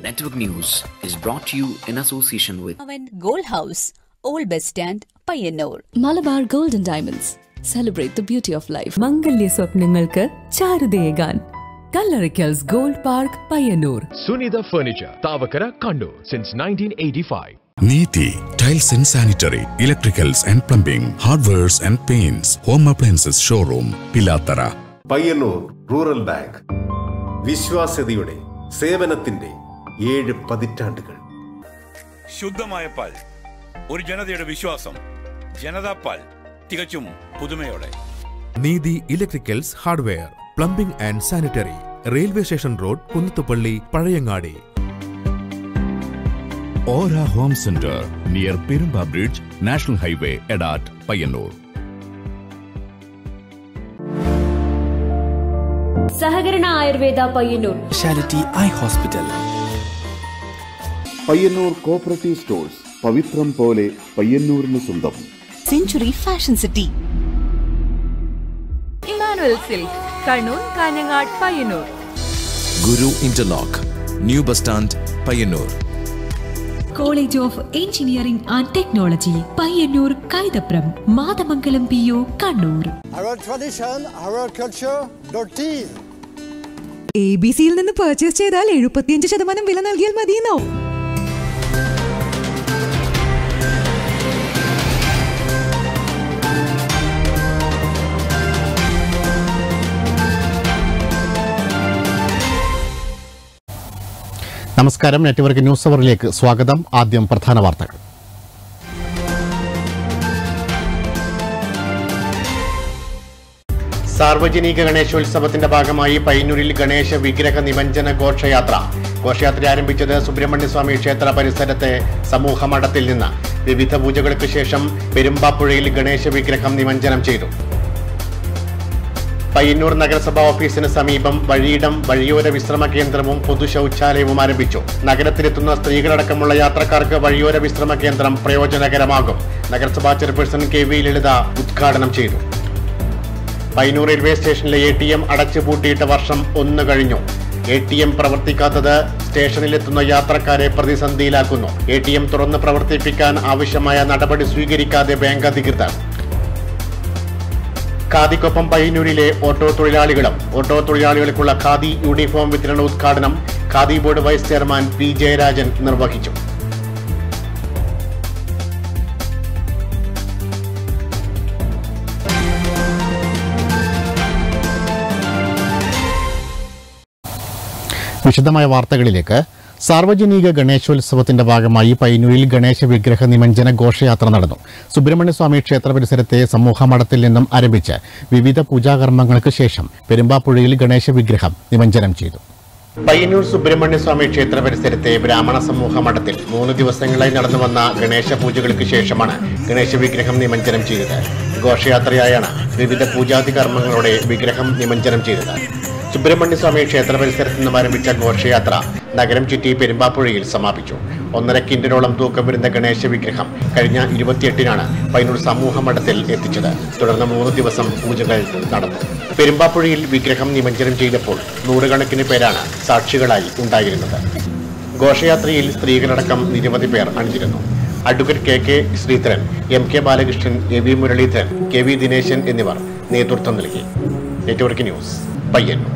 Network News is brought to you in association with അവൻ gold house old bus stand Payyanur Malabar golden diamonds celebrate the beauty of life മംഗല്യ സ്വപ്നങ്ങൾക്ക് ചാരുതയേകാൻ കല്ലറിക്കൽസ് gold park Payyanur Sunitha Furniture, Tavakara, Kandu, since 1985. Neethi tiles and sanitary electricals and plumbing hardwares and paints home appliances showroom Pilathara Payyanur rural bank വിശ്വാസ്യതയുടെ സേവനത്തിന്റെ ഏഴ് പതിറ്റാണ്ടുകൾ ശുദ്ധമായ പാൽ ഒരു ജനതയുടെ വിശ്വാസം ജനതാ പാൽ തികച്ചും പുതുമയോടെ Neethi electricals hardware plumbing and sanitary railway station road Kunnathupally Pazhayangadi ഓര home centre near Perumba bridge national highway Edat Payyanur സഹകരണ Ayurveda Payyanur speciality eye hospital Payyanur cooperative stores പവിത്രം പോലെ പയ്യന്നൂരിന് സ്വന്തം century fashion city Emmanuel silk Kannur Kanhangad Payyanur Guru interlock new bus stand Payyanur college of engineering and technology Payyanur Kaithapram Mathamangalam P O Kannur A B സിയിൽ നിന്ന് purchase ചെയ്താൽ എഴുപത്തിയഞ്ച് ശതമാനം വില നൽകിയാൽ മതിയെന്നോ നമസ്കാരം നെറ്റ്വർക്ക് ന്യൂസ് അവറിലേക്ക് സ്വാഗതം ആദ്യം പ്രധാന വാർത്തകൾ സാർവജനിക ഗണേശോത്സവത്തിന്റെ ഭാഗമായി പയ്യന്നൂരിൽ ഗണേശ വിഗ്രഹ നിമഞ്ജന ഘോഷയാത്ര ഘോഷയാത്ര ആരംഭിച്ചത് സുബ്രഹ്മണ്യസ്വാമി ക്ഷേത്ര പരിസരത്തെ സമൂഹ മഠത്തിൽ നിന്ന് വിവിധ പൂജകൾക്ക് ശേഷം പെരുമ്പാപ്പുഴയിൽ ഗണേശ വിഗ്രഹം നിമഞ്ജനം ചെയ്തു പയ്യന്നൂർ നഗരസഭാ ഓഫീസിന് സമീപം വഴിയിടം വഴിയോര വിശ്രമ കേന്ദ്രവും പൊതു ശൗചാലയവും ആരംഭിച്ചു നഗരത്തിലെത്തുന്ന സ്ത്രീകളടക്കമുള്ള യാത്രക്കാർക്ക് വഴിയോര വിശ്രമ കേന്ദ്രം പ്രയോജനകരമാകും നഗരസഭാ ചെയർപേഴ്സൺ കെ വി ലളിത ഉദ്ഘാടനം ചെയ്തു പയ്യന്നൂർ റെയിൽവേ സ്റ്റേഷനിലെ എ ടി എം അടച്ചുപൂട്ടിയിട്ട വർഷം ഒന്ന് കഴിഞ്ഞു എ ടി എം പ്രവർത്തിക്കാത്തത് സ്റ്റേഷനിലെത്തുന്ന യാത്രക്കാരെ പ്രതിസന്ധിയിലാക്കുന്നു എ ടി എം തുറന്ന് പ്രവർത്തിപ്പിക്കാൻ ആവശ്യമായ നടപടി സ്വീകരിക്കാതെ ബാങ്ക് അധികൃതർ ഖാദിക്കൊപ്പം പയ്യന്നൂരിലെ ഓട്ടോ തൊഴിലാളികളും ഓട്ടോ തൊഴിലാളികൾക്കുള്ള ഖാദി യൂണിഫോം വിതരണ ഉദ്ഘാടനം khadi board vice chairman P Jayarajan നിർവഹിച്ചു വിശദമായ വാർത്തകളിലേക്ക് സാർവജനിക ഗണേശോത്സവത്തിന്റെ ഭാഗമായി പയ്യന്നൂരിൽ ഗണേശ വിഗ്രഹ നിമഞ്ജന ഘോഷയാത്ര നടന്നു സുബ്രഹ്മണ്യസ്വാമി ക്ഷേത്ര പരിസരത്തെ സമൂഹ മഠത്തിൽ നിന്നും ആരംഭിച്ച് വിവിധ പൂജാകർമ്മങ്ങൾക്ക് ശേഷം പെരുമ്പാപ്പുഴയിൽ ഗണേശ വിഗ്രഹം നിമഞ്ജനം ചെയ്തു പയ്യന്നൂർ സുബ്രഹ്മണ്യസ്വാമി ക്ഷേത്ര പരിസരത്തെ ബ്രാഹ്മണ സമൂഹ മഠത്തിൽ മൂന്ന് ദിവസങ്ങളായി നടന്നു വന്ന ഗണേശ പൂജകൾക്ക് ശേഷമാണ് ഗണേശ വിഗ്രഹം നിമഞ്ജനം ചെയ്തത് ഘോഷയാത്രയായാണ് വിവിധ പൂജാതി കർമ്മങ്ങളോടെ വിഗ്രഹം നിമഞ്ജനം ചെയ്തത് സുബ്രഹ്മണ്യസ്വാമി ക്ഷേത്ര പരിസരത്ത് നിന്നും ആരംഭിച്ച ഘോഷയാത്ര നഗരം ചുറ്റി പെരുമ്പാപ്പുഴയിൽ സമാപിച്ചു ഒന്നര കിൻഡലോളം തൂക്കം വരുന്ന ഗണേശ വിഗ്രഹം കഴിഞ്ഞ ഇരുപത്തിയെട്ടിനാണ് പയ്യന്നൂർ സമൂഹ മഠത്തിൽ എത്തിച്ചത് തുടർന്ന് മൂന്ന് ദിവസം പൂജകൾ നടന്നു പെരുമ്പാപ്പുഴയിൽ വിഗ്രഹം നിമഞ്ജനം ചെയ്തപ്പോൾ നൂറുകണക്കിന് പേരാണ് സാക്ഷികളായി ഉണ്ടായിരുന്നത് ഘോഷയാത്രയിൽ സ്ത്രീകളടക്കം നിരവധി പേർ അണിഞ്ഞിരുന്നു advocate K K Sreedharan M K Balakrishnan A V Muraleedharan K V Dineshan എന്നിവർ നേതൃത്വം നൽകി നെറ്റ്വർക്ക് ന്യൂസ് പയ്യന്നൂർ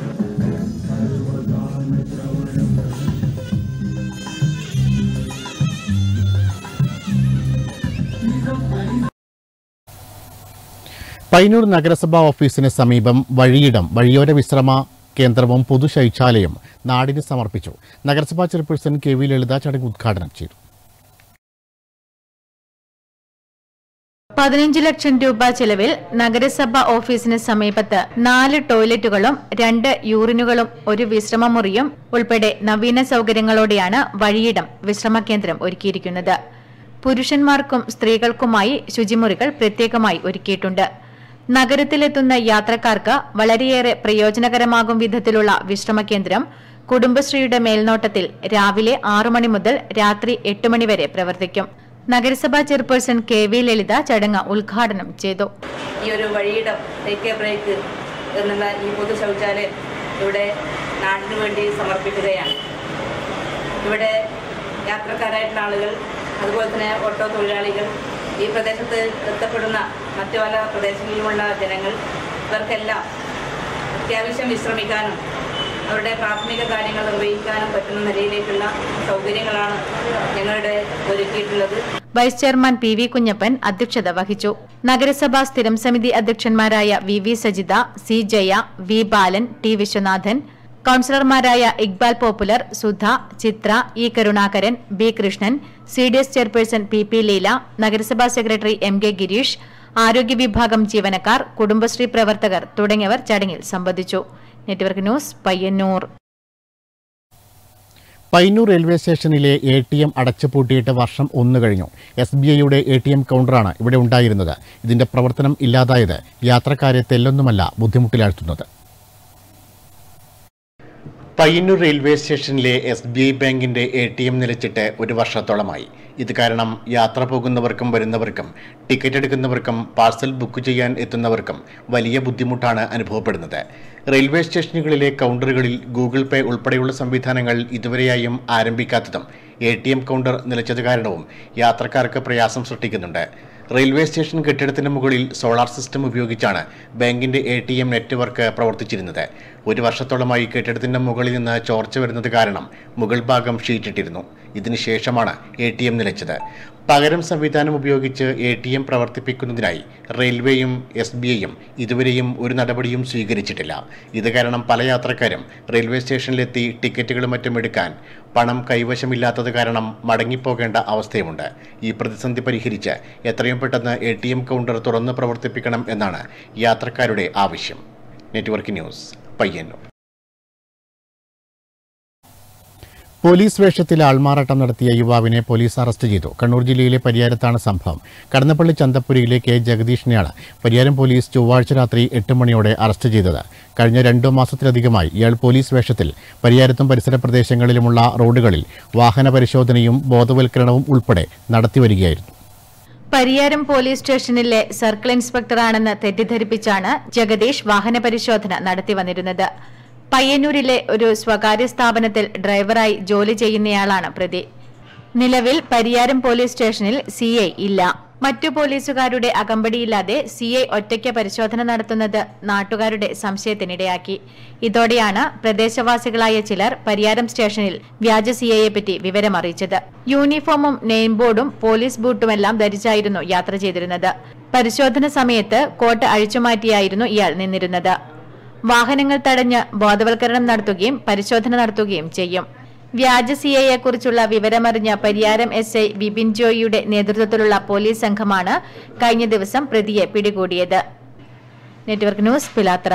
പയ്യന്നൂർ നഗരസഭാ ഓഫീസിന് സമീപം വഴിയിടം വഴിയോര വിശ്രമ കേന്ദ്രവും പൊതു ശൗചാലയം നാടിന് സമർപ്പിച്ചു നഗരസഭാ ചെയർപേഴ്സൺ കെ വി ലളിത ചടങ്ങ് ഉദ്ഘാടനം ചെയ്തു പതിനഞ്ച് ലക്ഷം രൂപ ചെലവിൽ നഗരസഭ ഓഫീസിന് സമീപത്ത് നാല് ടോയ്ലറ്റുകളും രണ്ട് യൂറിനുകളും ഒരു വിശ്രമമുറിയും ഉൾപ്പെടെ നവീന സൗകര്യങ്ങളോടെയാണ് വഴിയിടം വിശ്രമ കേന്ദ്രം ഒരുക്കിയിരിക്കുന്നത് പുരുഷന്മാർക്കും സ്ത്രീകൾക്കുമായി ശുചിമുറികൾ പ്രത്യേകമായി ഒരുക്കിയിട്ടുണ്ട് നഗരത്തിലെത്തുന്ന യാത്രക്കാർക്ക് വളരെയേറെ പ്രയോജനകരമാകും വിധത്തിലുള്ള വിശ്രമ കേന്ദ്രം കുടുംബശ്രീയുടെ മേൽനോട്ടത്തിൽ രാവിലെ ആറു മണി മുതൽ രാത്രി എട്ട് മണി വരെ പ്രവർത്തിക്കും നഗരസഭാ ചെയർപേഴ്സൺ കെ വി ലളിത ചടങ്ങ് ഉദ്ഘാടനം ചെയ്തു ഈ ഒരു വഴിയിടം ടേക്ക് എ ബ്രേക്ക് എന്നുള്ള ഈ പൊതു ശൗചാലയം ഇവിടെ നാടിനു വേണ്ടി സമർപ്പിക്കുകയാണ് ഇവിടെ യാത്രക്കാരായിട്ടുള്ള ആളുകൾ അതുപോലെ തന്നെ ഓട്ടോ തൊഴിലാളികൾ ഈ പ്രദേശത്ത് എത്തപ്പെടുന്ന മറ്റു പല പ്രദേശങ്ങളിലുമുള്ള ജനങ്ങൾ ഇവർക്കെല്ലാം അത്യാവശ്യം വിശ്രമിക്കാനും അവരുടെ പ്രാഥമിക കാര്യങ്ങൾ നിർവഹിക്കാനും പറ്റുന്ന നിലയിലേക്കുള്ള സൗകര്യങ്ങളാണ് ഞങ്ങളുടെ ഒരുക്കിയിട്ടുള്ളത് vice chairman P V Kunhappan അധ്യക്ഷത വഹിച്ചു നഗരസഭാ സ്ഥിരം സമിതി അധ്യക്ഷന്മാരായ V V Sajitha C Jaya V Balan T Viswanathan കൌൺസിലർമാരായ Iqbal popular Sudha Chitra E Karunakaran B Krishnan C D S chairperson P P Leela നഗരസഭാ സെക്രട്ടറി എം കെ ഗിരീഷ് ആരോഗ്യ വിഭാഗം ജീവനക്കാർ കുടുംബശ്രീ പ്രവർത്തകർ തുടങ്ങിയവർ ചടങ്ങിൽ സംബന്ധിച്ചു network news Payyanur Payyanur railway സ്റ്റേഷനിലെ എ ടി എം അടച്ചുപൂട്ടിയിട്ട് വർഷം ഒന്ന് കഴിഞ്ഞു എസ് ബി ഐയുടെ എ ടി എം കൗണ്ടറാണ് ഇവിടെ ഉണ്ടായിരുന്നത് ഇതിന്റെ പ്രവർത്തനം ഇല്ലാതായത് യാത്രക്കാരെ തെല്ലൊന്നുമല്ല ബുദ്ധിമുട്ടിലാഴ്ത്തുന്നത് പയ്യന്നൂർ റെയിൽവേ സ്റ്റേഷനിലെ എസ് ബി ഐ ബാങ്കിന്റെ എ ടി എം നിലച്ചിട്ട് ഒരു വർഷത്തോളമായി ഇത് കാരണം യാത്ര പോകുന്നവർക്കും വരുന്നവർക്കും ടിക്കറ്റ് എടുക്കുന്നവർക്കും പാഴ്സൽ ബുക്ക് ചെയ്യാൻ എത്തുന്നവർക്കും വലിയ ബുദ്ധിമുട്ടാണ് അനുഭവപ്പെടുന്നത് റെയിൽവേ സ്റ്റേഷനുകളിലെ കൗണ്ടറുകളിൽ ഗൂഗിൾ പേ ഉൾപ്പെടെയുള്ള സംവിധാനങ്ങൾ ഇതുവരെയായും ആരംഭിക്കാത്തതും എ ടി എം കൗണ്ടർ നിലച്ചത് കാരണവും യാത്രക്കാർക്ക് പ്രയാസം സൃഷ്ടിക്കുന്നുണ്ട് റെയിൽവേ സ്റ്റേഷൻ കെട്ടിടത്തിന് മുകളിൽ സോളാർ സിസ്റ്റം ഉപയോഗിച്ചാണ് ബാങ്കിന്റെ എ ടി എം നെറ്റ്വർക്ക് പ്രവർത്തിച്ചിരുന്നത് ഒരു വർഷത്തോളമായി കെട്ടിടത്തിന്റെ മുകളിൽ നിന്ന് ചോർച്ച വരുന്നത് കാരണം മുകൾ ഭാഗം ഷീറ്റിട്ടിരുന്നു ഇതിനുശേഷമാണ് എ ടി എം നിലച്ചത് പകരം സംവിധാനം ഉപയോഗിച്ച് എ ടി എം പ്രവർത്തിപ്പിക്കുന്നതിനായി റെയിൽവേയും എസ് ബി ഐയും ഇതുവരെയും ഒരു നടപടിയും സ്വീകരിച്ചിട്ടില്ല ഇത് കാരണം പല യാത്രക്കാരും റെയിൽവേ സ്റ്റേഷനിലെത്തി ടിക്കറ്റുകളും മറ്റും എടുക്കാൻ പണം കൈവശമില്ലാത്തത് കാരണം മടങ്ങിപ്പോകേണ്ട അവസ്ഥയുമുണ്ട് ഈ പ്രതിസന്ധി പരിഹരിച്ച് എത്രയും പെട്ടെന്ന് എ ടി എം കൗണ്ടർ തുറന്ന് പ്രവർത്തിപ്പിക്കണം എന്നാണ് യാത്രക്കാരുടെ ആവശ്യം നെറ്റ്വർക്ക് ന്യൂസ് പയ്യന്നൂർ പോലീസ് വേഷത്തിൽ ആൾമാറാട്ടം നടത്തിയ യുവാവിനെ പോലീസ് അറസ്റ്റ് ചെയ്തു കണ്ണൂർ ജില്ലയിലെ പരിയാരത്താണ് സംഭവം കടന്നപ്പള്ളി ചന്തപ്പുരയിലെ കെ ജഗദീഷിനെയാണ് പരിയാരം പോലീസ് ചൊവ്വാഴ്ച രാത്രി എട്ട് മണിയോടെ അറസ്റ്റ് ചെയ്തത് കഴിഞ്ഞ രണ്ടു മാസത്തിലധികമായി ഇയാൾ പോലീസ് വേഷത്തിൽ പരിയാരത്തും പരിസര പ്രദേശങ്ങളിലുമുള്ള റോഡുകളിൽ വാഹന പരിശോധനയും ബോധവൽക്കരണവും ഉൾപ്പെടെ നടത്തിവരികയായിരുന്നു പരിയാരം പോലീസ് സ്റ്റേഷനിലെ സർക്കിൾ ഇൻസ്പെക്ടറാണെന്ന് തെറ്റിദ്ധരിപ്പിച്ചാണ് ജഗദീഷ് വാഹന പരിശോധന നടത്തിവന്നിരുന്നത് പയ്യന്നൂരിലെ ഒരു സ്വകാര്യ സ്ഥാപനത്തിൽ ഡ്രൈവറായി ജോലി ചെയ്യുന്നയാളാണ് പ്രതി നിലവിൽ പരിയാരം പോലീസ് സ്റ്റേഷനിൽ സി ഇല്ല മറ്റു പോലീസുകാരുടെ അകമ്പടിയില്ലാതെ സി ഐ ഒറ്റയ്ക്ക് പരിശോധന നടത്തുന്നത് നാട്ടുകാരുടെ സംശയത്തിനിടയാക്കി ഇതോടെയാണ് പ്രദേശവാസികളായ ചിലർ പരിയാരം സ്റ്റേഷനിൽ വ്യാജ സി ഐയെ പറ്റി വിവരമറിയിച്ചത് യൂണിഫോമും നെയിം ബോർഡും പോലീസ് ബൂട്ടുമെല്ലാം ധരിച്ചായിരുന്നു യാത്ര ചെയ്തിരുന്നത് പരിശോധന സമയത്ത് കോട്ട് അഴിച്ചുമാറ്റിയായിരുന്നു ഇയാൾ നിന്നിരുന്നത് വാഹനങ്ങൾ തടഞ്ഞ് ബോധവൽക്കരണം നടത്തുകയും പരിശോധന നടത്തുകയും ചെയ്യും വ്യാജ സിഐയെ കുറിച്ചുള്ള വിവരമറിഞ്ഞ പരിയാരം എസ് ഐ വിപിൻ ജോയിയുടെ നേതൃത്വത്തിലുള്ള പോലീസ് സംഘമാണ് കഴിഞ്ഞ ദിവസം പ്രതിയെ പിടികൂടിയത് നെറ്റ്വർക്ക് ന്യൂസ് പിലാത്ര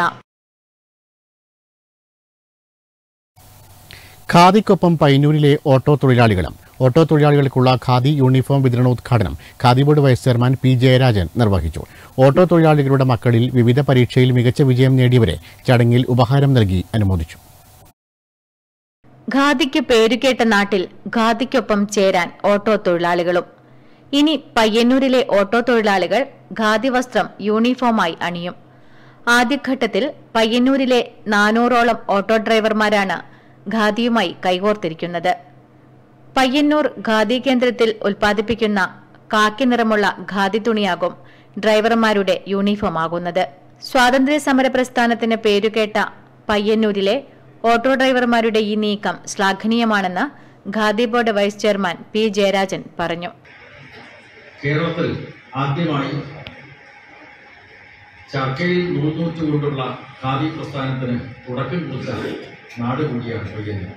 ഖാദിക്കൊപ്പം പൈനൂരിലെ ഓട്ടോ തൊഴിലാളികളും ഓട്ടോ തൊഴിലാളികൾക്കുള്ള ഖാദി യൂണിഫോം വിതരണോദ്ഘാടനം khadi board vice chairman P Jayarajan നിർവഹിച്ചു ഓട്ടോ തൊഴിലാളികളുടെ മക്കളിൽ വിവിധ പരീക്ഷയിൽ മികച്ച വിജയം നേടിയവരെ ചടങ്ങിൽ ഉപഹാരം നൽകി അനുമോദിച്ചു ഖാദിക്ക് പേരുകേട്ട നാട്ടിൽ ഖാദിക്കൊപ്പം ചേരാൻ ഓട്ടോ തൊഴിലാളികളും ഇനി പയ്യന്നൂരിലെ ഓട്ടോ തൊഴിലാളികൾ ഖാദി വസ്ത്രം യൂണിഫോമായി അണിയും ആദ്യഘട്ടത്തിൽ പയ്യന്നൂരിലെ നാനൂറോളം ഓട്ടോ ഡ്രൈവർമാരാണ് ഖാദിയുമായി കൈകോർത്തിരിക്കുന്നത് പയ്യന്നൂർ ഖാദി കേന്ദ്രത്തിൽ ഉൽപ്പാദിപ്പിക്കുന്ന കാക്കി നിറമുള്ള ഖാദി തുണിയാകും ഡ്രൈവർമാരുടെ യൂണിഫോം ആകുന്നത് സ്വാതന്ത്ര്യ സമര പ്രസ്ഥാനത്തിന് പേരുകേട്ട പയ്യന്നൂരിലെ ഓട്ടോ ഡ്രൈവർമാരുടെ ഈ നീക്കം ശ്ലാഘനീയമാണെന്ന് khadi board vice chairman P Jayarajan പറഞ്ഞു കേരളത്തിൽ ആദ്യമായി ചർക്കയിൽ നൂന്നൂറ്റുകൊണ്ടുള്ള ഖാദി പ്രസ്ഥാനത്തിന് തുടക്കം കുറിച്ച നാട് കൂടിയാണ് പയ്യന്നൂർ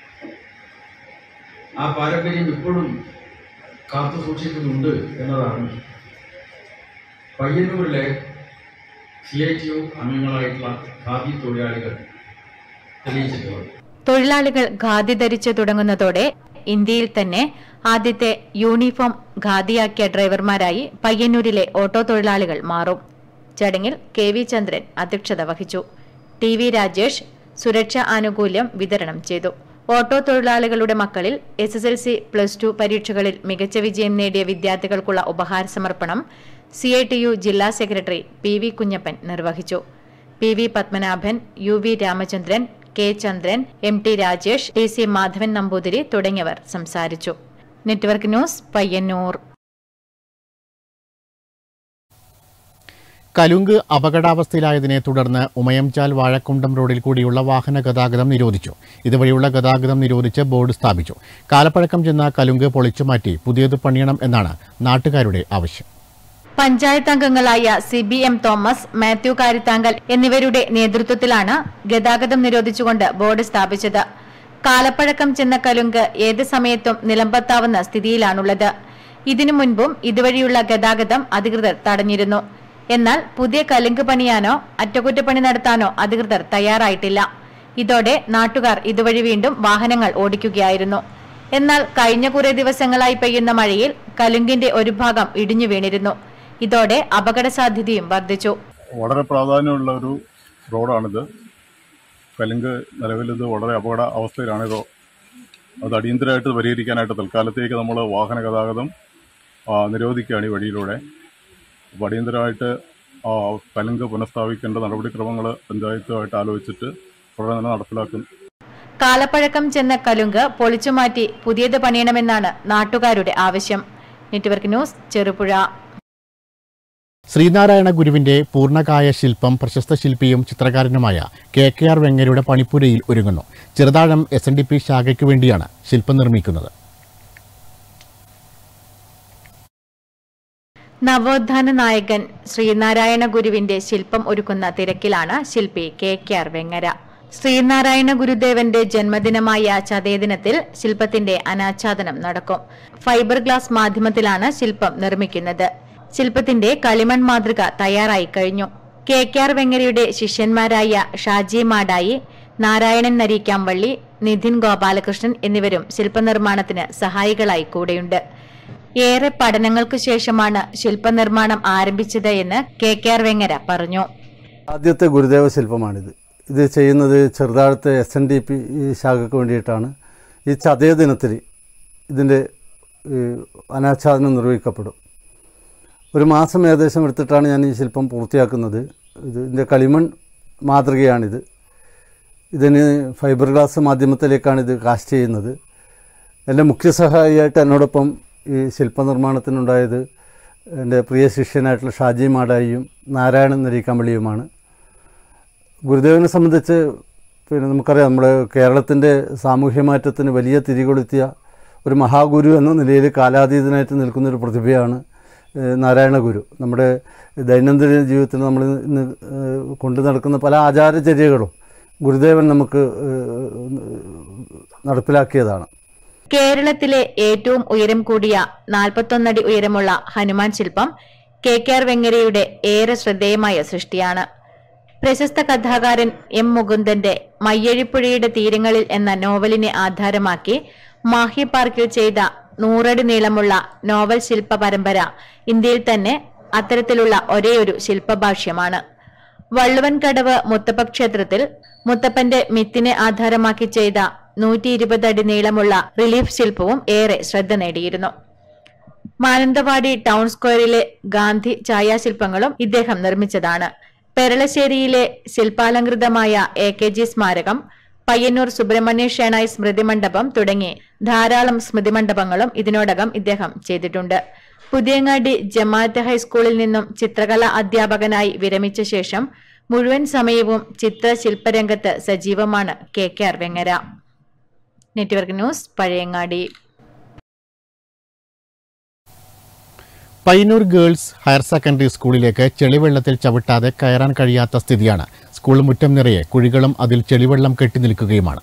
ആ പാരമ്പര്യം ഇപ്പോഴും കാത്തു സൂക്ഷിക്കുന്നുണ്ട് എന്നതാണ് പയ്യന്നൂരിലെ സി ഐ ടി യു അംഗങ്ങളായിട്ടുള്ള ഖാദി തൊഴിലാളികൾ തെളിയിച്ചിട്ടുള്ളത് തൊഴിലാളികൾ ഖാദി ധരിച്ചു തുടങ്ങുന്നതോടെ ഇന്ത്യയിൽ തന്നെ ആദ്യത്തെ യൂണിഫോം ഖാദിയാക്കിയ ഡ്രൈവർമാരായി പയ്യന്നൂരിലെ ഓട്ടോ തൊഴിലാളികൾ മാറും ചടങ്ങിൽ കെ വി ചന്ദ്രൻ അധ്യക്ഷത വഹിച്ചു ടി വി രാജേഷ് സുരക്ഷാ ആനുകൂല്യം വിതരണം ചെയ്തു ഓട്ടോ തൊഴിലാളികളുടെ മക്കളിൽ S S L C plus two പരീക്ഷകളിൽ മികച്ച വിജയം നേടിയ വിദ്യാർത്ഥികൾക്കുള്ള ഉപഹാര സമർപ്പണം സി ഐ ടി യു ജില്ലാ സെക്രട്ടറി പി വി കുഞ്ഞപ്പൻ നിർവഹിച്ചു P V Padmanabhan U V Ramachandran K Chandran M T Rajesh T C Madhavan Namboothiri തുടങ്ങിയവർ സംസാരിച്ചു നെറ്റ്വർക്ക് ന്യൂസ് പയ്യന്നൂർ കലുങ്ക് അപകടാവസ്ഥയിലായതിനെ തുടർന്ന് ഉമയംചാൽ വാഴക്കുണ്ടം റോഡിൽ കൂടിയുള്ള വാഹന ഗതാഗതം നിരോധിച്ചു ഇതുവഴിയുള്ള ഗതാഗതം നിരോധിച്ച് ബോർഡ് സ്ഥാപിച്ചു കാലപ്പഴക്കം ചെന്ന കലുങ്ക് പൊളിച്ചുമാറ്റി പുതിയത് പണിയണം എന്നാണ് നാട്ടുകാരുടെ ആവശ്യം പഞ്ചായത്ത് അംഗങ്ങളായ C B M Thomas Mathew Karithankal എന്നിവരുടെ നേതൃത്വത്തിലാണ് ഗതാഗതം നിരോധിച്ചുകൊണ്ട് ബോർഡ് സ്ഥാപിച്ചത് കാലപ്പഴക്കം ചെന്ന കലുങ്ക് ഏത് സമയത്തും നിലമ്പത്താവുന്ന സ്ഥിതിയിലാണുള്ളത് ഇതിനു മുൻപും ഇതുവഴിയുള്ള ഗതാഗതം അധികൃതർ തടഞ്ഞിരുന്നു എന്നാൽ പുതിയ കലുങ്ക് പണിയാനോ അറ്റകുറ്റപ്പണി നടത്താനോ അധികൃതർ തയ്യാറായിട്ടില്ല ഇതോടെ നാട്ടുകാർ ഇതുവഴി വീണ്ടും വാഹനങ്ങൾ ഓടിക്കുകയായിരുന്നു എന്നാൽ കഴിഞ്ഞ കുറെ ദിവസങ്ങളായി പെയ്യുന്ന മഴയിൽ കലുങ്കിന്റെ ഒരു ഭാഗം ഇടിഞ്ഞു വീണിരുന്നു ഇതോടെ അപകട സാധ്യതയും വർദ്ധിച്ചു വളരെ പ്രാധാന്യമുള്ള ഒരു റോഡാണിത് കലുങ്ക് നിലവിലിത് വളരെ അപകട അവസ്ഥയിലാണിത് അത് അടിയന്തരമായിട്ട് പരിഹരിക്കാനായിട്ട് തൽക്കാലത്തേക്ക് നമ്മൾ വാഹന ഗതാഗതം ആ, നിരോധിക്കുകയാണ് ഈ വഴിയിലൂടെ അപ്പോൾ അടിയന്തരമായിട്ട് ആ, കലുങ്ക് പുനഃസ്ഥാപിക്കേണ്ട നടപടിക്രമങ്ങൾ പഞ്ചായത്തുമായിട്ട് ആലോചിച്ചിട്ട് ഉടനെ തന്നെ നടപ്പിലാക്കും കാലപ്പഴക്കം ചെന്ന കലുങ്ക് പൊളിച്ചുമാറ്റി പുതിയത് പണിയണമെന്നാണ് നാട്ടുകാരുടെ ആവശ്യം നെറ്റ്വർക്ക് ന്യൂസ് ചെറുപുഴ ശ്രീനാരായണ ഗുരുവിന്റെ പൂർണ്ണകായ ശില്പം പ്രശസ്ത ശില്പിയും ചിത്രകാരനുമായ കെ കെ ആർ വെങ്ങരയുടെ പണിപ്പുരയിൽ ഒരുങ്ങുന്നു Cheruthazham S N D P ശാഖയ്ക്കു വേണ്ടിയാണ് ശില്പം നിർമ്മിക്കുന്നത് നവോത്ഥാന നായകൻ ശ്രീനാരായണ ഗുരുവിന്റെ ശില്പം ഒരുക്കുന്ന തിരക്കിലാണ് ശില്പി K K R Vengara Sreenarayana ഗുരുദേവന്റെ ജന്മദിനമായ ചതയദിനത്തിൽ ശില്പത്തിന്റെ അനാച്ഛാദനം നടക്കും ഫൈബർ ഗ്ലാസ് മാധ്യമത്തിലാണ് ശില്പം നിർമ്മിക്കുന്നത് ശില്പത്തിന്റെ കളിമൺ മാതൃക തയ്യാറായി കഴിഞ്ഞു കെ കെ ആർ വെങ്ങരയുടെ ശിഷ്യന്മാരായ ഷാജി മാടായി നാരായണൻ നരീക്കാംവള്ളി നിധിൻ ഗോപാലകൃഷ്ണൻ എന്നിവരും ശില്പനിർമ്മാണത്തിന് സഹായികളായി കൂടെയുണ്ട് ഏറെ പഠനങ്ങൾക്കു ശേഷമാണ് ശില്പനിർമ്മാണം ആരംഭിച്ചത് എന്ന് കെ കെ ആർ വെങ്ങര പറഞ്ഞു ആദ്യത്തെ ഗുരുദേവ ശില്പമാണിത് ഇത് ചെയ്യുന്നത് ചെറുതാഴത്തെ എസ് എൻ ഡി പി ശാഖയ്ക്ക് വേണ്ടിയിട്ടാണ് ഈ ചതയ ദിനത്തിൽ ഇതിൻ്റെ ഈ, അനാച്ഛാദനം നിർവഹിക്കപ്പെടും ഒരു മാസം ഏകദേശം എടുത്തിട്ടാണ് ഞാൻ ഈ ശില്പം പൂർത്തിയാക്കുന്നത് ഇത് ഇതിൻ്റെ കളിമൺ മാതൃകയാണിത് ഇതിന് ഫൈബർ ഗ്ലാസ് മാധ്യമത്തിലേക്കാണ് ഇത് കാസ്റ്റ് ചെയ്യുന്നത് എൻ്റെ മുഖ്യ സഹായിയായിട്ട് എന്നോടൊപ്പം ഈ ശില്പനിർമ്മാണത്തിനുണ്ടായത് എൻ്റെ പ്രിയ ശിഷ്യനായിട്ടുള്ള ഷാജി മാടായിയും നാരായണൻ നരീക്കാമ്പള്ളിയുമാണ് ഗുരുദേവനെ സംബന്ധിച്ച് പിന്നെ നമുക്കറിയാം നമ്മുടെ കേരളത്തിൻ്റെ സാമൂഹ്യ മാറ്റത്തിന് വലിയ തിരികൊളുത്തിയ ഒരു മഹാഗുരു എന്ന നിലയിൽ കാലാതീതനായിട്ട് നിൽക്കുന്നൊരു പ്രതിഭയാണ് ഏഹ്, നാരായണ ഗുരു നമ്മുടെ ദൈനംദിന ജീവിതത്തിൽ നമ്മൾ ഇന്ന് ഏഹ്, കൊണ്ടു നടക്കുന്ന പല ആചാരചര്യകളും ഗുരുദേവൻ നമുക്ക് ഏഹ്, നടപ്പിലാക്കിയതാണ് കേരളത്തിലെ ഏറ്റവും ഉയരം കൂടിയ നാൽപ്പത്തൊന്നടി ഉയരമുള്ള ഹനുമാൻ ശില്പം കെ കെ ആർ വെങ്ങരയുടെ ഏറെ ശ്രദ്ധേയമായ സൃഷ്ടിയാണ് പ്രശസ്ത കഥാകാരൻ എം മുകുന്ദന്റെ മയ്യഴിപ്പുഴയുടെ തീരങ്ങളിൽ എന്ന നോവലിനെ ആധാരമാക്കി മാഹി പാർക്കിൽ ചെയ്ത നൂറടി നീളമുള്ള നോവൽ ശില്പ പരമ്പര ഇന്ത്യയിൽ തന്നെ അത്തരത്തിലുള്ള ഒരേയൊരു ശില്പഭാഷ്യമാണ് വള്ളുവൻകടവ് മുത്തപ്പ ക്ഷേത്രത്തിൽ മുത്തപ്പന്റെ മിത്തിനെ ആധാരമാക്കി ചെയ്ത നൂറ്റി ഇരുപത് അടി നീളമുള്ള റിലീഫ് ശില്പവും ഏറെ ശ്രദ്ധ നേടിയിരുന്നു മാനന്തവാടി ടൗൺ സ്ക്വയറിലെ ഗാന്ധി ഛായാശില്പങ്ങളും ഇദ്ദേഹം നിർമ്മിച്ചതാണ് പെരളശ്ശേരിയിലെ ശില്പാലങ്കൃതമായ എ കെ ജി സ്മാരകം പയ്യന്നൂർ സുബ്രഹ്മണ്യ ഷേണായി സ്മൃതി മണ്ഡപം തുടങ്ങി ധാരാളം സ്മൃതി മണ്ഡപങ്ങളും ഇതിനോടകം ഇദ്ദേഹം ചെയ്തിട്ടുണ്ട് പുതിയങ്ങാടി ജമാഅത്ത് ഹൈസ്കൂളിൽ നിന്നും ചിത്രകലാ അധ്യാപകനായി വിരമിച്ച ശേഷം മുഴുവൻ സമയവും ചിത്രശില്പരംഗത്ത് സജീവമാണ് K K R Vengara network news Pazhayangadi Payyanur girls higher secondary സ്കൂളിലേക്ക് ചെളിവെള്ളത്തിൽ ചവിട്ടാതെ കയറാൻ കഴിയാത്ത സ്ഥിതിയാണ് സ്കൂൾ മുറ്റം നിറയെ കുഴികളും അതിൽ ചെളിവെള്ളം കെട്ടി നിൽക്കുകയുമാണ്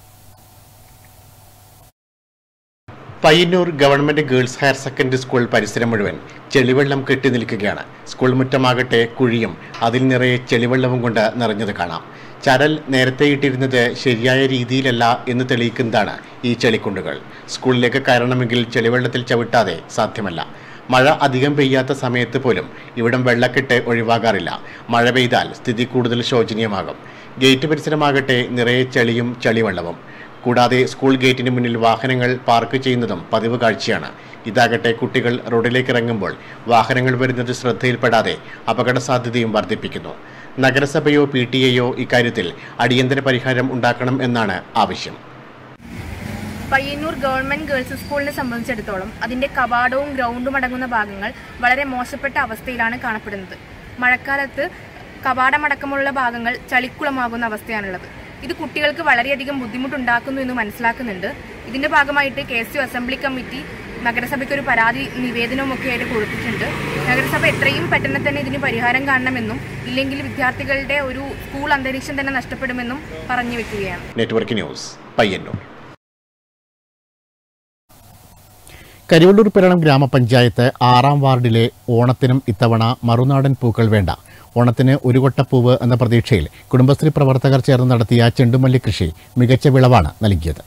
Payyanur government girls higher secondary school പരിസരം മുഴുവൻ ചെളിവെള്ളം കെട്ടി നിൽക്കുകയാണ് സ്കൂൾ മുറ്റമാകട്ടെ കുഴിയും അതിൽ നിറയെ ചെളിവെള്ളവും കൊണ്ട് നിറഞ്ഞത് കാണാം ചരൽ നേരത്തെ ഇട്ടിരുന്നത് ശരിയായ രീതിയിലല്ല എന്ന് തെളിയിക്കുന്നതാണ് ഈ ചെളിക്കുണ്ടുകൾ സ്കൂളിലേക്ക് കയറണമെങ്കിൽ ചെളിവെള്ളത്തിൽ ചവിട്ടാതെ സാധ്യമല്ല മഴ അധികം പെയ്യാത്ത സമയത്ത് പോലും ഇവിടം വെള്ളക്കെട്ട് ഒഴിവാകാറില്ല മഴ പെയ്താൽ സ്ഥിതി കൂടുതൽ ശോചനീയമാകും ഗേറ്റ് പരിസരമാകട്ടെ നിറയെ ചെളിയും ചളിവെള്ളവും കൂടാതെ സ്കൂൾ ഗേറ്റിന് മുന്നിൽ വാഹനങ്ങൾ പാർക്ക് ചെയ്യുന്നതും പതിവ് കാഴ്ചയാണ് ഇതാകട്ടെ കുട്ടികൾ റോഡിലേക്ക് ഇറങ്ങുമ്പോൾ വാഹനങ്ങൾ വരുന്നത് ശ്രദ്ധയിൽപ്പെടാതെ അപകട സാധ്യതയും വർദ്ധിപ്പിക്കുന്നു നഗരസഭയോ പി ടി എയോ ഇക്കാര്യത്തിൽ അടിയന്തര പരിഹാരം ഉണ്ടാക്കണം എന്നാണ് ആവശ്യം പയ്യന്നൂർ ഗവൺമെന്റ് ഗേൾസ് സ്കൂളിനെ സംബന്ധിച്ചിടത്തോളം അതിന്റെ കവാടവും ഗ്രൗണ്ടും അടങ്ങുന്ന ഭാഗങ്ങൾ വളരെ മോശപ്പെട്ട അവസ്ഥയിലാണ് കാണപ്പെടുന്നത് മഴക്കാലത്ത് കവാടമടക്കമുള്ള ഭാഗങ്ങൾ ചളിക്കുളമാകുന്ന അവസ്ഥയാണുള്ളത് ഇത് കുട്ടികൾക്ക് വളരെയധികം ബുദ്ധിമുട്ടുണ്ടാക്കുന്നു എന്ന് മനസ്സിലാക്കുന്നുണ്ട് ഇതിന്റെ ഭാഗമായിട്ട് K S U assembly committee നഗരസഭയ്ക്ക് ഒരു പരാതി നിവേദനവും ഒക്കെ ആയിട്ട് കൊടുത്തിട്ടുണ്ട് നഗരസഭ എത്രയും പെട്ടെന്ന് തന്നെ ഇതിന് പരിഹാരം കാണണമെന്നും ഇല്ലെങ്കിൽ വിദ്യാർത്ഥികളുടെ ഒരു സ്കൂൾ അന്തരീക്ഷം തന്നെ നഷ്ടപ്പെടുമെന്നും പറഞ്ഞു വെക്കുകയാണ് നെറ്റ്വർക്ക് ന്യൂസ് പയ്യന്നൂർ കരിവള്ളൂർ പിരണം ഗ്രാമപഞ്ചായത്ത് ആറാം വാർഡിലെ ഓണത്തിനും ഇത്തവണ മറുനാടൻ പൂക്കൾ വേണ്ട ഓണത്തിന് ഒരു കൊട്ടപ്പൂവ് എന്ന പ്രതീക്ഷയിൽ കുടുംബശ്രീ പ്രവർത്തകർ ചേർന്ന് നടത്തിയ ചെണ്ടുമല്ലി കൃഷി മികച്ച വിളവാണ് നൽകിയത്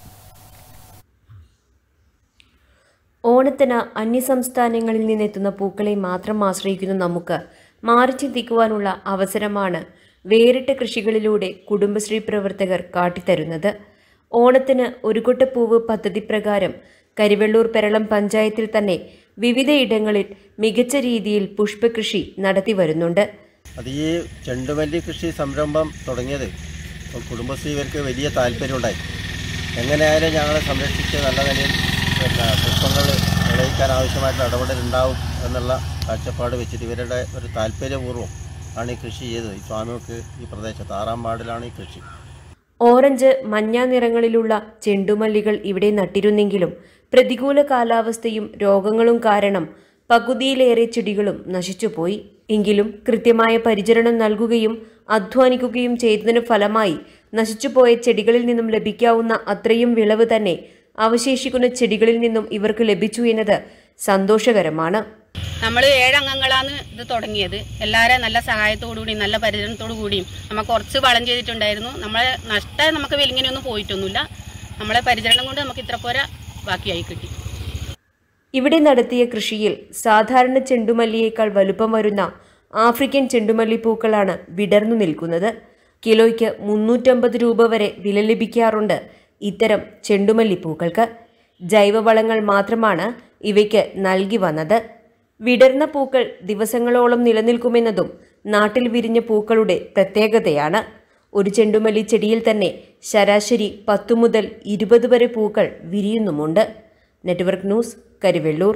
ഓണത്തിന് അന്യസംസ്ഥാനങ്ങളിൽ നിന്നെത്തുന്ന പൂക്കളെ മാത്രം ആശ്രയിക്കുന്ന നമുക്ക് മാറി ചിന്തിക്കുവാനുള്ള അവസരമാണ് വേറിട്ട കൃഷികളിലൂടെ കുടുംബശ്രീ പ്രവർത്തകർ കാട്ടിത്തരുന്നത് ഓണത്തിന് ഒരു കൊട്ടപ്പൂവ് പദ്ധതി പ്രകാരം കരിവെള്ളൂർ പെരളം പഞ്ചായത്തിൽ തന്നെ വിവിധയിടങ്ങളിൽ മികച്ച രീതിയിൽ പുഷ്പകൃഷി നടത്തി വരുന്നുണ്ട് അത് ഈ ചെണ്ടുമല്ലി കൃഷി സംരംഭം തുടങ്ങിയത് കുടുംബശ്രീ ഇവർക്ക് വലിയ താല്പര്യമുണ്ടായി എങ്ങനെയായാലും ഞങ്ങളെ സംരക്ഷിച്ച് നല്ല നിലയിൽ പിന്നെ പുഷ്പങ്ങൾ വിളയിക്കാൻ ആവശ്യമായിട്ടുള്ള ഇടപെടലുണ്ടാവും എന്നുള്ള കാഴ്ചപ്പാട് വെച്ചിട്ട് ഇവരുടെ ഒരു താല്പര്യപൂർവ്വം ആണ് ഈ കൃഷി ചെയ്തത് ഈ സ്വാമികൾക്ക് ഈ പ്രദേശത്ത് ആറാം വാർഡിലാണ് ഈ കൃഷി ഓറഞ്ച് മഞ്ഞ നിറങ്ങളിലുള്ള ചെണ്ടുമല്ലികൾ ഇവിടെ നട്ടിരുന്നെങ്കിലും പ്രതികൂല കാലാവസ്ഥയും രോഗങ്ങളും കാരണം പകുതിയിലേറെ ചെടികളും നശിച്ചുപോയി എങ്കിലും കൃത്യമായ പരിചരണം നൽകുകയും അധ്വാനിക്കുകയും ചെയ്തതിനു ഫലമായി നശിച്ചുപോയ ചെടികളിൽ നിന്നും ലഭിക്കാവുന്ന അത്രയും വിളവ് തന്നെ അവശേഷിക്കുന്ന ചെടികളിൽ നിന്നും ഇവർക്ക് ലഭിച്ചു എന്നത് സന്തോഷകരമാണ് നമ്മൾ ഏഴംഗങ്ങളാണ് ഇത് തുടങ്ങിയത് എല്ലാവരും നല്ല സഹായത്തോടു കൂടിയും നല്ല പരിചരണത്തോടു കൂടിയും നമ്മൾ കുറച്ച് വളം ചെയ്തിട്ടുണ്ടായിരുന്നു നമ്മളെ നഷ്ടം നമുക്ക് വെലിങ്ങനെയൊന്നും പോയിട്ടൊന്നുമില്ല നമ്മളെ പരിചരണം കൊണ്ട് നമുക്ക് ഇത്ര പോരാ ബാക്കിയായി കിട്ടി ഇവിടെ നടത്തിയ കൃഷിയിൽ സാധാരണ ചെണ്ടുമല്ലിയേക്കാൾ വലുപ്പം വരുന്ന ആഫ്രിക്കൻ ചെണ്ടുമല്ലി പൂക്കളാണ് വിടർന്നു നിൽക്കുന്നത് കിലോയ്ക്ക് മുന്നൂറ്റമ്പത് രൂപ വരെ വില ലഭിക്കാറുണ്ട് ഇത്തരം ചെണ്ടുമല്ലി പൂക്കൾക്ക് ജൈവവളങ്ങൾ മാത്രമാണ് ഇവയ്ക്ക് നൽകി വന്നത് വിടർന്ന പൂക്കൾ ദിവസങ്ങളോളം നിലനിൽക്കുമെന്നതും നാട്ടിൽ വിരിഞ്ഞ പൂക്കളുടെ പ്രത്യേകതയാണ് ഒരു ചെണ്ടുമല്ലി ചെടിയിൽ തന്നെ ശരാശരി പത്തു മുതൽ ഇരുപത് വരെ പൂക്കൾ വിരിയുന്നുമുണ്ട് network news Karivellur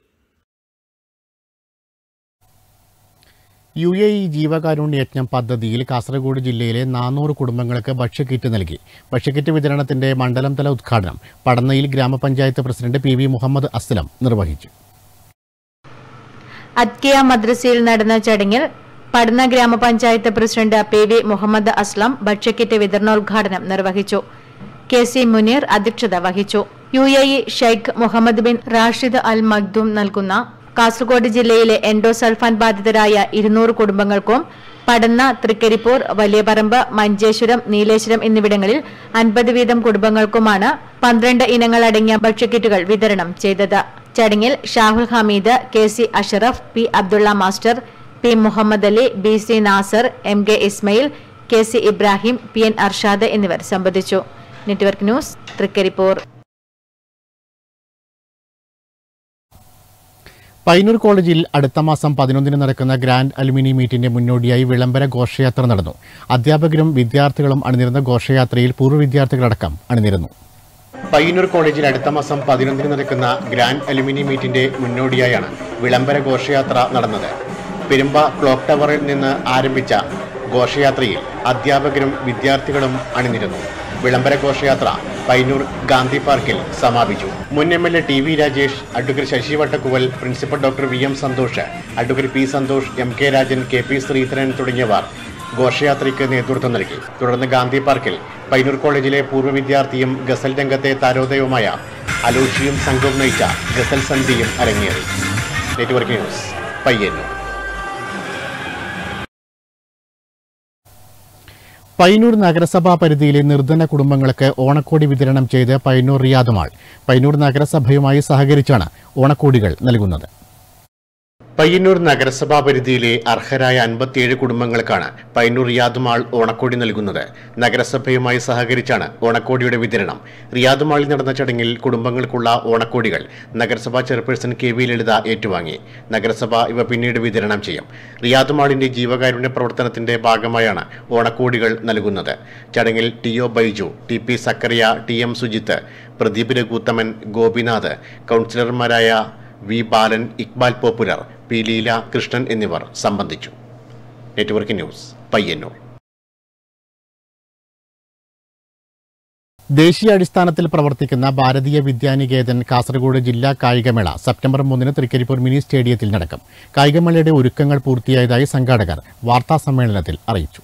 U A E ജീവകാരുണ്യ യജ്ഞം പദ്ധതിയിൽ കാസർഗോഡ് ജില്ലയിലെ നാനൂറ് കുടുംബങ്ങൾക്ക് ഭക്ഷ്യക്കിറ്റ് നൽകി ഭക്ഷ്യക്കിറ്റ് വിതരണത്തിന്റെ മണ്ഡലം തല ഉദ്ഘാടനം പടന്നയിൽ ഗ്രാമപഞ്ചായത്ത് president P V Muhammad Aslam നിർവഹിച്ചു അത്കിയ മദ്രസയിൽ നടന്ന ചടങ്ങിൽ പടന്ന ഗ്രാമപഞ്ചായത്ത് president P V Muhammad Aslam ഭക്ഷ്യക്കിറ്റ് വിതരണോദ്ഘാടനം നിർവഹിച്ചു കെ സി മുനീർ അധ്യക്ഷത വഹിച്ചു U A E Sheikh Mohammed bin Rashid Al Maktoum നൽകുന്ന കാസർഗോഡ് ജില്ലയിലെ എൻഡോസൾഫാൻ ബാധിതരായ ഇരുന്നൂറ് കുടുംബങ്ങൾക്കും പടന്ന തൃക്കരിപ്പൂർ വലിയപറമ്പ് മഞ്ചേശ്വരം നീലേശ്വരം എന്നിവിടങ്ങളിൽ അൻപത് വീതം കുടുംബങ്ങൾക്കുമാണ് പന്ത്രണ്ട് ഇനങ്ങൾ അടങ്ങിയ ഭക്ഷ്യക്കിറ്റുകൾ വിതരണം ചെയ്തത് ചടങ്ങിൽ Shahul Hameed K C Ashraf P Abdulla master P Muhammad Ali B C Nasar M K Ismail K C Ibrahim P N Arshad എന്നിവർ സംബന്ധിച്ചു നെറ്റ്വർക്ക് ന്യൂസ് തൃക്കരിപ്പൂർ പൈനൂർ കോളേജിൽ അടുത്ത മാസം പതിനൊന്നിന് നടക്കുന്ന ഗ്രാൻഡ് അലുമിനി മീറ്റിന്റെ മുന്നോടിയായി വിളംബര ഘോഷയാത്ര നടന്നു അധ്യാപകരും വിദ്യാർത്ഥികളും അണിനിരുന്ന ഘോഷയാത്രയിൽ പൂർവ്വ വിദ്യാർത്ഥികളടക്കം അണിനിരുന്നു പയ്യന്നൂർ കോളേജിൽ അടുത്ത മാസം പതിനൊന്നിന് നടക്കുന്ന ഗ്രാൻഡ് അലുമിനി മീറ്റിന്റെ മുന്നോടിയായാണ് വിളംബര ഘോഷയാത്ര നടന്നത് പെരുമ്പ ക്ലോക്ക് ടവറിൽ നിന്ന് ആരംഭിച്ച ഘോഷയാത്രയിൽ അധ്യാപകരും വിദ്യാർത്ഥികളും അണിനിരുന്നു വിളംബര ഘോഷയാത്ര പൈനൂർ ഗാന്ധി പാർക്കിൽ സമാപിച്ചു മുൻ M L A T V Rajesh advocate Sasi Vattakkuval principal doctor V M Santhosh advocate P Santhosh M K Rajan K P Sreedharan തുടങ്ങിയവർ ഘോഷയാത്രയ്ക്ക് നേതൃത്വം നൽകി തുടർന്ന് ഗാന്ധി പാർക്കിൽ പൈനൂർ കോളേജിലെ പൂർവ്വ വിദ്യാർത്ഥിയും ഗസൽ രംഗത്തെ താരോദയവുമായ അലോഷിയും സംഘവും നയിച്ച ഗസൽ സന്ധിയും അരങ്ങേറി നെറ്റ്വർക്ക് ന്യൂസ് പയ്യന്നൂർ പയ്യന്നൂർ നഗരസഭാ പരിധിയിലെ നിർധന കുടുംബങ്ങൾക്ക് ഓണക്കോടി വിതരണം ചെയ്ത് പയ്യന്നൂർ റിയാദുമാൾ പയ്യന്നൂർ നഗരസഭയുമായി സഹകരിച്ചാണ് ഓണക്കോടികൾ നൽകുന്നത് പയ്യന്നൂർ നഗരസഭാ പരിധിയിലെ അർഹരായ അൻപത്തിയേഴ് കുടുംബങ്ങൾക്കാണ് പയ്യന്നൂർ റിയാദ് മാൾ ഓണക്കോടി നൽകുന്നത് നഗരസഭയുമായി സഹകരിച്ചാണ് ഓണക്കോടിയുടെ വിതരണം റിയാദ് മാളിൽ നടന്ന ചടങ്ങിൽ കുടുംബങ്ങൾക്കുള്ള ഓണക്കോടികൾ നഗരസഭാ ചെയർപേഴ്സൺ കെ വി ലളിത ഏറ്റുവാങ്ങി നഗരസഭ ഇവ പിന്നീട് വിതരണം ചെയ്യും റിയാദ് മാളിന്റെ ജീവകാരുണ്യ പ്രവർത്തനത്തിന്റെ ഭാഗമായാണ് ഓണക്കോടികൾ നൽകുന്നത് ചടങ്ങിൽ T O Baiju T P Sakkariya T M Sujith Pradeep Raghuthaman Gopinath കൗൺസിലർമാരായ V Balan Iqbal popular P Leela Krishnan എന്നിവർ സംബന്ധിച്ചു നെറ്റ്വർക്ക് ന്യൂസ് പയ്യന്നൂർ ദേശീയാടിസ്ഥാനത്തിൽ പ്രവർത്തിക്കുന്ന ഭാരതീയ വിദ്യാനികേതൻ കാസർഗോഡ് ജില്ലാ കായികമേള സെപ്റ്റംബർ മൂന്നിന് തൃക്കരിപ്പൂർ മിനി സ്റ്റേഡിയത്തിൽ നടക്കും കായികമേളയുടെ ഒരുക്കങ്ങൾ പൂർത്തിയായതായി സംഘാടകർ വാർത്താ സമ്മേളനത്തിൽ അറിയിച്ചു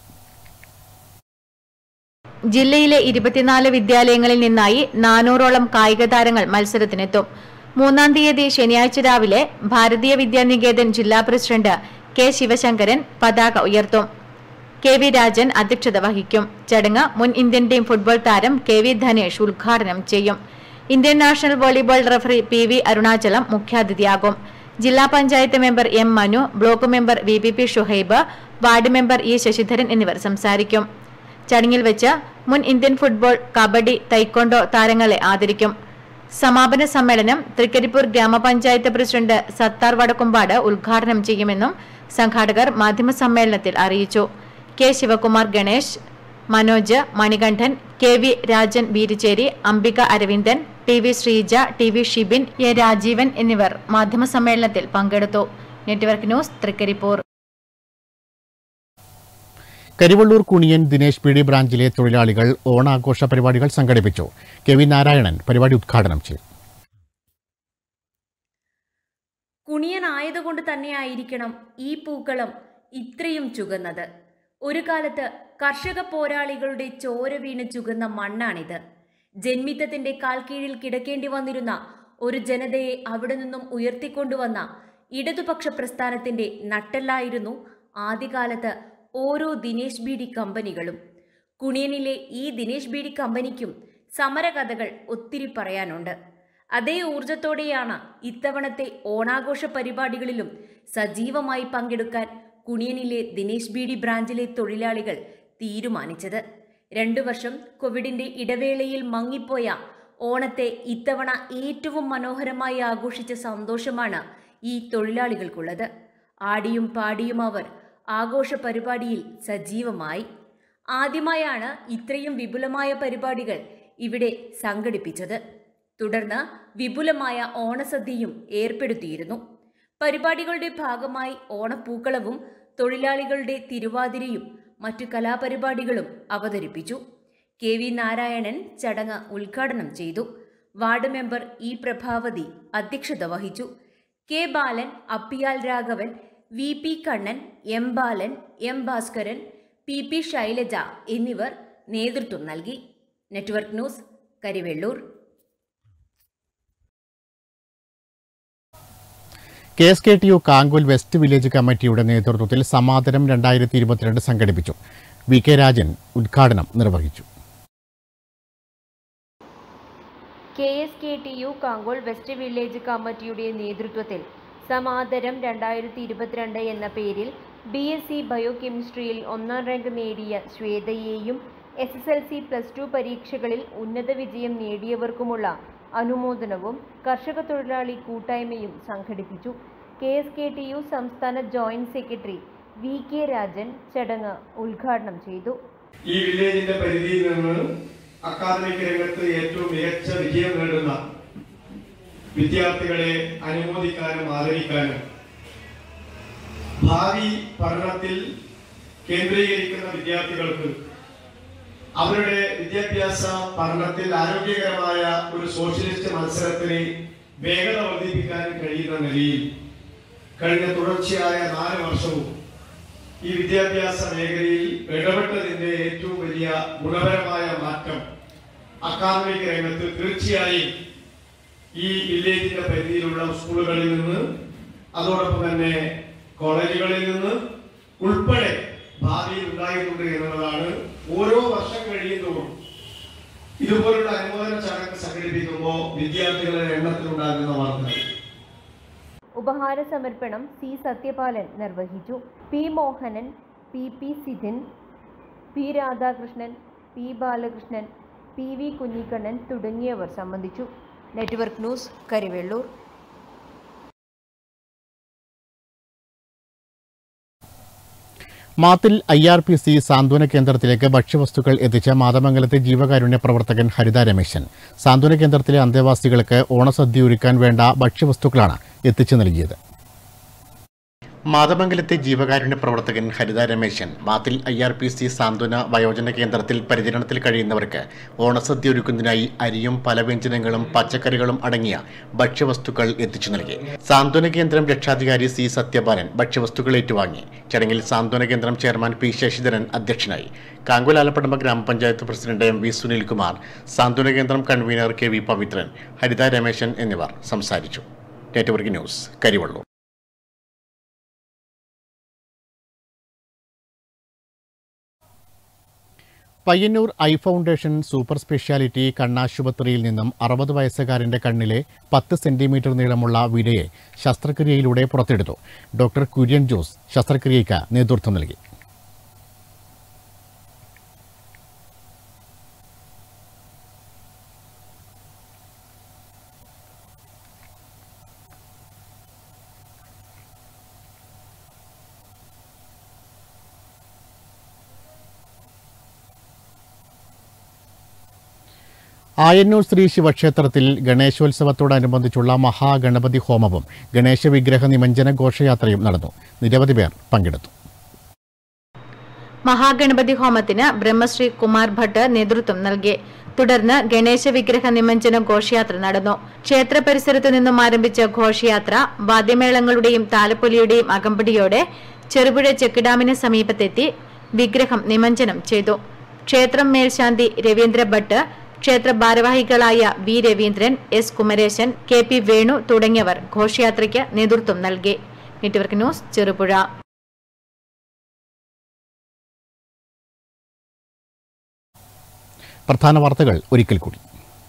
ജില്ലയിലെ ഇരുപത്തിനാല് വിദ്യാലയങ്ങളിൽ നിന്നായി നാനൂറോളം കായിക താരങ്ങൾ മത്സരത്തിനെത്തും മൂന്നാം തീയതി ശനിയാഴ്ച രാവിലെ ഭാരതീയ വിദ്യാനികേതൻ ജില്ലാ പ്രസിഡന്റ് കെ ശിവശങ്കരൻ പതാക ഉയർത്തും കെ വി രാജൻ അധ്യക്ഷത വഹിക്കും ചടങ്ങ് മുൻ ഇന്ത്യൻ ടീം ഫുട്ബോൾ താരം കെ വി ധനേഷ് ഉദ്ഘാടനം ചെയ്യും Indian national volleyball referee P V Arunachalam മുഖ്യാതിഥിയാകും ജില്ലാ panchayat member M Manu block member V P P Shuhaib ward member E Sasidharan എന്നിവർ സംസാരിക്കും ചടങ്ങിൽ വെച്ച് മുൻ ഇന്ത്യൻ ഫുട്ബോൾ കബഡി തൈക്കൊണ്ടോ താരങ്ങളെ ആദരിക്കും സമാപന സമ്മേളനം തൃക്കരിപ്പൂർ ഗ്രാമപഞ്ചായത്ത് പ്രസിഡന്റ് സത്താർ വടക്കുംപാട് ഉദ്ഘാടനം ചെയ്യുമെന്നും സംഘാടകർ മാധ്യമസമ്മേളനത്തിൽ അറിയിച്ചു K Sivakumar Ganesh Manoj Manikandan K V Rajan Beericheri Ambika Aravindan T V Sreeja T V Shibin A Rajeevan എന്നിവർ മാധ്യമസമ്മേളനത്തിൽ പങ്കെടുത്തു network news Trikaripur Karivellur Kuniyan Dinesh P D ബ്രാഞ്ചിലെ തൊഴിലാളികൾ ഓണാഘോഷ പരിപാടികൾ സംഘടിപ്പിച്ചു കെ വി നാരായണൻ പരിപാടി ഉദ്ഘാടനം ചെയ്തു കുണിയനായതുകൊണ്ട് തന്നെയായിരിക്കണം ഈ പൂക്കളം ഇത്രയും ചുകന്നത് ഒരു കാലത്ത് കർഷക പോരാളികളുടെ ചോര വീണ് ചുകന്ന മണ്ണാണിത് ജന്മിത്തത്തിന്റെ കാൽക്കീഴിൽ കിടക്കേണ്ടി വന്നിരുന്ന ഒരു ജനതയെ അവിടെ നിന്നും ഉയർത്തിക്കൊണ്ടുവന്ന ഇടതുപക്ഷ പ്രസ്ഥാനത്തിന്റെ നട്ടെല്ലായിരുന്നു ആദ്യകാലത്ത് ഓരോ ദിനേശ് ബീഡി കമ്പനികളും കുണിയനിലെ ഈ ദിനേശ് ബീഡി കമ്പനിക്കും സമരകഥകൾ ഒത്തിരി പറയാനുണ്ട് അതേ ഊർജത്തോടെയാണ് ഇത്തവണത്തെ ഓണാഘോഷ പരിപാടികളിലും സജീവമായി പങ്കെടുക്കാൻ കുണിയനിലെ ദിനേശ് ബീഡി ബ്രാഞ്ചിലെ തൊഴിലാളികൾ തീരുമാനിച്ചത് രണ്ടു വർഷം കോവിഡിന്റെ ഇടവേളയിൽ മങ്ങിപ്പോയ ഓണത്തെ ഇത്തവണ ഏറ്റവും മനോഹരമായി ആഘോഷിച്ച സന്തോഷമാണ് ഈ തൊഴിലാളികൾക്കുള്ളത് ആടിയും പാടിയും അവർ ആഘോഷ പരിപാടിയിൽ സജീവമായി ആദ്യമായാണ് ഇത്രയും വിപുലമായ പരിപാടികൾ ഇവിടെ സംഘടിപ്പിച്ചത് തുടർന്ന് വിപുലമായ ഓണസദ്യയും ഏർപ്പെടുത്തിയിരുന്നു പരിപാടികളുടെ ഭാഗമായി ഓണപ്പൂക്കളവും തൊഴിലാളികളുടെ തിരുവാതിരയും മറ്റു കലാപരിപാടികളും അവതരിപ്പിച്ചു കെ വി നാരായണൻ ചടങ്ങ് ഉദ്ഘാടനം ചെയ്തു വാർഡ് മെമ്പർ ഇ പ്രഭാവതി അധ്യക്ഷത വഹിച്ചു K Balan Appiyal Raghavan V P Kannan M Balan M Bhaskaran P P Shailaja എന്നിവർ നേതൃത്വം നൽകി network news Karivellur K S K T U Kankol west village കമ്മിറ്റിയുടെ നേതൃത്വത്തിൽ സമാതരം രണ്ടായിരത്തി ഇരുപത്തിരണ്ട് സംഘടിപ്പിച്ചു വി കെ രാജൻ ഉദ്ഘാടനം നിർവഹിച്ചു K S K T U Kankol west village കമ്മിറ്റിയുടെ നേതൃത്വത്തിൽ സമാദരം രണ്ടായിരത്തി ഇരുപത്തിരണ്ട് എന്ന പേരിൽ ബി എസ് സി ബയോ കെമിസ്ട്രിയിൽ ഒന്നാം റാങ്ക് നേടിയ ശ്വേതയെയും S S L C plus two പരീക്ഷകളിൽ ഉന്നത വിജയം നേടിയവർക്കുമുള്ള അനുമോദനവും കർഷക തൊഴിലാളി കൂട്ടായ്മയും സംഘടിപ്പിച്ചു K S K T U സംസ്ഥാന joint secretary V K Rajan ചടങ്ങ് ഉദ്ഘാടനം ചെയ്തു ഈ വില്ലേജിന്റെ പരിധിയിൽ നിന്ന് അക്കാദമിക് രംഗത്ത് ഏറ്റവും മികച്ച വിജയം നേടുന്ന വിദ്യാർത്ഥികളെ അനുമോദിക്കാനും ആദരിക്കാനും ഭാവി പഠനത്തിൽ കേന്ദ്രീകരിക്കുന്ന വിദ്യാർത്ഥികൾക്ക് അവരുടെ വിദ്യാഭ്യാസ പഠനത്തിൽ ആരോഗ്യകരമായ ഒരു സോഷ്യലിസ്റ്റ് മത്സരത്തിന് വേഗത വർദ്ധിപ്പിക്കാൻ കഴിയുന്ന നിലയിൽ കഴിഞ്ഞ തുടർച്ചയായ നാല് വർഷവും ഈ വിദ്യാഭ്യാസ മേഖലയിൽ ഇടപെട്ടതിന്റെ ഏറ്റവും വലിയ ഗുണപരമായ മാറ്റം അക്കാദമിക് രംഗത്ത് തീർച്ചയായും ഈ വില്ലേജിന്റെ പരിധിയിലുള്ള സ്കൂളുകളിൽ നിന്ന് അതോടൊപ്പം തന്നെ കോളേജുകളിൽ നിന്ന് ഉൾപ്പെടെ ഭാവിയിൽ ഉണ്ടായിട്ടുണ്ട് എന്നുള്ളതാണ് ഓരോ വർഷം കഴിയുന്നതും ഇതുപോലുള്ള അനുമോദന ചടങ്ങ് സംഘടിപ്പിക്കുമ്പോൾ വിദ്യാർത്ഥികളുടെ എണ്ണത്തിലുണ്ടാകുന്ന വാർത്തകൾ ഉപഹാര സമർപ്പണം സി സത്യപാലൻ നിർവഹിച്ചു P Mohanan P P Sidhin P Radhakrishnan P Balakrishnan P V Kunhikannan തുടങ്ങിയവർ സംബന്ധിച്ചു network news Karivellur Mathil I R P C സാന്ത്വന കേന്ദ്രത്തിലേക്ക് ഭക്ഷ്യവസ്തുക്കൾ എത്തിച്ച മാതമംഗലത്തെ ജീവകാരുണ്യ പ്രവർത്തകൻ ഹരിത രമേശൻ സാന്ത്വന കേന്ദ്രത്തിലെ അന്തേവാസികൾക്ക് ഓണസദ്യ ഒരുക്കാൻ വേണ്ട ഭക്ഷ്യവസ്തുക്കളാണ് എത്തിച്ചു നൽകിയത് മാതമംഗലത്തെ ജീവകാരുണ്യ പ്രവർത്തകൻ Haritha Rameshan Mathil I R P C സാന്ത്വന വയോജന കേന്ദ്രത്തിൽ പരിചരണത്തിൽ കഴിയുന്നവർക്ക് ഓണസദ്യ ഒരുക്കുന്നതിനായി അരിയും പല വ്യഞ്ജനങ്ങളും പച്ചക്കറികളും അടങ്ങിയ ഭക്ഷ്യവസ്തുക്കൾ എത്തിച്ചു നൽകി സാന്ത്വന കേന്ദ്രം രക്ഷാധികാരി സി സത്യപാലൻ ഭക്ഷ്യവസ്തുക്കൾ ഏറ്റുവാങ്ങി ചടങ്ങിൽ സാന്ത്വന കേന്ദ്രം ചെയർമാൻ പി ശശിധരൻ അധ്യക്ഷനായി കാങ്കുലാലപ്പടമ്പ ഗ്രാമപഞ്ചായത്ത് പ്രസിഡന്റ് എം വി സുനിൽകുമാർ സാന്ത്വന കേന്ദ്രം convener K V Pavithran Haritha Rameshan എന്നിവർ സംസാരിച്ചു network news Karivellur Payyanur I foundation super speciality കണ്ണാശുപത്രിയിൽ നിന്നും അറുപത് വയസ്സുകാരന്റെ കണ്ണിലെ പത്ത് സെന്റിമീറ്റർ നീളമുള്ള വിരയെ ശസ്ത്രക്രിയയിലൂടെ പുറത്തെടുത്തു ഡോക്ടർ കുര്യൻ ജോസ് ശസ്ത്രക്രിയയ്ക്ക് നേതൃത്വം നൽകി ആയന്നൂർ ശ്രീ ശിവക്ഷേത്രത്തിൽ ഗണേശോത്സവത്തോടനുബന്ധിച്ചുള്ള മഹാഗണപതി ഹോമവും ഗണേശ വിഗ്രഹ നിമഞ്ജന ഘോഷയാത്രയും നടന്നു നിരവധി പേർ പങ്കെടുത്തു മഹാഗണപതി ഹോമത്തിന് ബ്രഹ്മശ്രീ കുമാർ ഭട്ട് നേതൃത്വം നൽകി തുടർന്ന് ഗണേശ വിഗ്രഹ നിമഞ്ജന ഘോഷയാത്ര നടന്നു ക്ഷേത്ര പരിസരത്തു നിന്നും ആരംഭിച്ച ഘോഷയാത്ര വാദ്യമേളങ്ങളുടെയും താലപ്പൊലിയുടെയും അകമ്പടിയോടെ ചെറുപുഴ ചെക്ക് ഡാമിന് സമീപത്തെത്തി വിഗ്രഹം നിമഞ്ജനം ചെയ്തു ക്ഷേത്രം മേൽശാന്തി രവീന്ദ്ര ഭട്ട് ക്ഷേത്ര ഭാരവാഹികളായ V Raveendran S Kumaresan K P Venu തുടങ്ങിയവർ ഘോഷയാത്രയ്ക്ക് നേതൃത്വം നൽകി നെറ്റ്വർക്ക് ന്യൂസ് ചെറുപുഴ പ്രധാന വാർത്തകൾ ഒരിക്കൽ കൂടി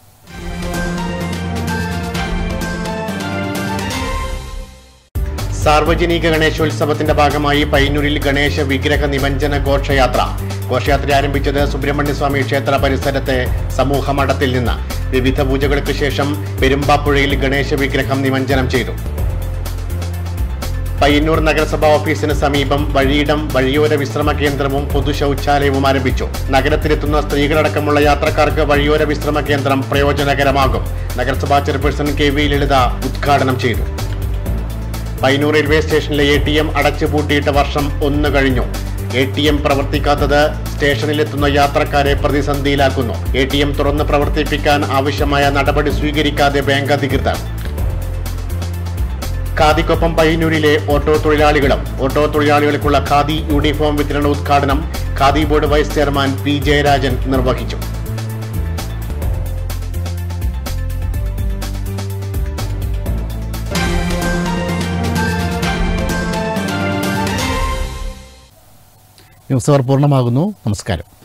സാർവജനിക ഗണേശോത്സവത്തിന്റെ ഭാഗമായി പയ്യന്നൂരിൽ ഗണേശ വിഗ്രഹ നിമഞ്ജന ഘോഷയാത്ര ഘോഷയാത്ര ആരംഭിച്ചത് സുബ്രഹ്മണ്യസ്വാമി ക്ഷേത്ര പരിസരത്തെ സമൂഹ മഠത്തിൽ നിന്ന് വിവിധ പൂജകൾക്ക് ശേഷം പെരുമ്പാപ്പുഴയിൽ ഗണേശ വിഗ്രഹം നിമഞ്ജനം ചെയ്തു പയ്യന്നൂർ നഗരസഭാ ഓഫീസിന് സമീപം വഴിയിടം വഴിയോര വിശ്രമ കേന്ദ്രവും പൊതു ശൗചാലയവും ആരംഭിച്ചു നഗരത്തിലെത്തുന്ന സ്ത്രീകളടക്കമുള്ള യാത്രക്കാർക്ക് വഴിയോര വിശ്രമ കേന്ദ്രം പ്രയോജനകരമാകും നഗരസഭാ ചെയർപേഴ്സൺ കെ വി ലളിത ഉദ്ഘാടനം ചെയ്തു പയ്യന്നൂർ റെയിൽവേ സ്റ്റേഷനിലെ എ ടി എം അടച്ചുപൂട്ടിയിട്ട വർഷം ഒന്ന് കഴിഞ്ഞു എ ടി എം പ്രവർത്തിക്കാത്തത് സ്റ്റേഷനിലെത്തുന്ന യാത്രക്കാരെ പ്രതിസന്ധിയിലാക്കുന്നു എ ടി എം തുറന്ന് പ്രവർത്തിപ്പിക്കാൻ ആവശ്യമായ നടപടി സ്വീകരിക്കാതെ ബാങ്ക് അധികൃതർ ഖാദിക്കൊപ്പം പയ്യന്നൂരിലെ ഓട്ടോ തൊഴിലാളികളും ഓട്ടോ തൊഴിലാളികൾക്കുള്ള ഖാദി യൂണിഫോം വിതരണ ഉദ്ഘാടനം khadi board vice chairman P Jayarajan നിർവഹിച്ചു ന്യൂസ് അവർ പൂർണ്ണമാകുന്നു നമസ്കാരം